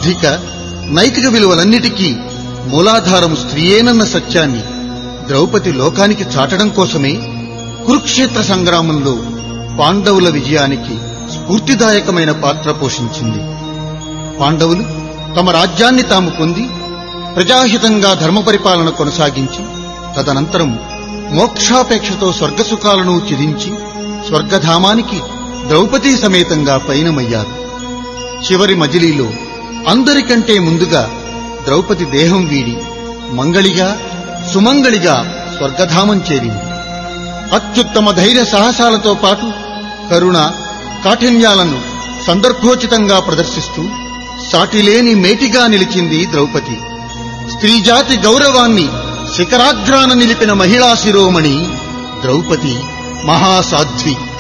ఆర్థిక నైతిక విలువలన్నిటికీ మూలాధారం స్త్రీయేనన్న సత్యాన్ని ద్రౌపది లోకానికి చాటడం కోసమే కురుక్షేత్ర సంగ్రామంలో పాండవుల విజయానికి స్ఫూర్తిదాయకమైన పాత్ర పోషించింది పాండవులు తమ రాజ్యాన్ని తాము పొంది ప్రజాహితంగా ధర్మ పరిపాలన కొనసాగించి తదనంతరం మోక్షాపేక్షతో స్వర్గసుఖాలను చిరించి స్వర్గధామానికి ద్రౌపదీ సమేతంగా పయనమయ్యారు చివరి మజిలీలో అందరికంటే ముందుగా ద్రౌపది దేహం వీడి మంగళిగా సుమంగళిగా స్వర్గధామం చేరింది అత్యుత్తమ ధైర్య సాహసాలతో పాటు కరుణ కాఠిన్యాలను సందర్భోచితంగా ప్రదర్శిస్తూ సాటిలేని మేటిగా నిలిచింది ద్రౌపది స్త్రీజాతి గౌరవాన్ని శిఖరాగ్రాన నిలిపిన మహిళా శిరోమణి ద్రౌపది మహాసాధ్వి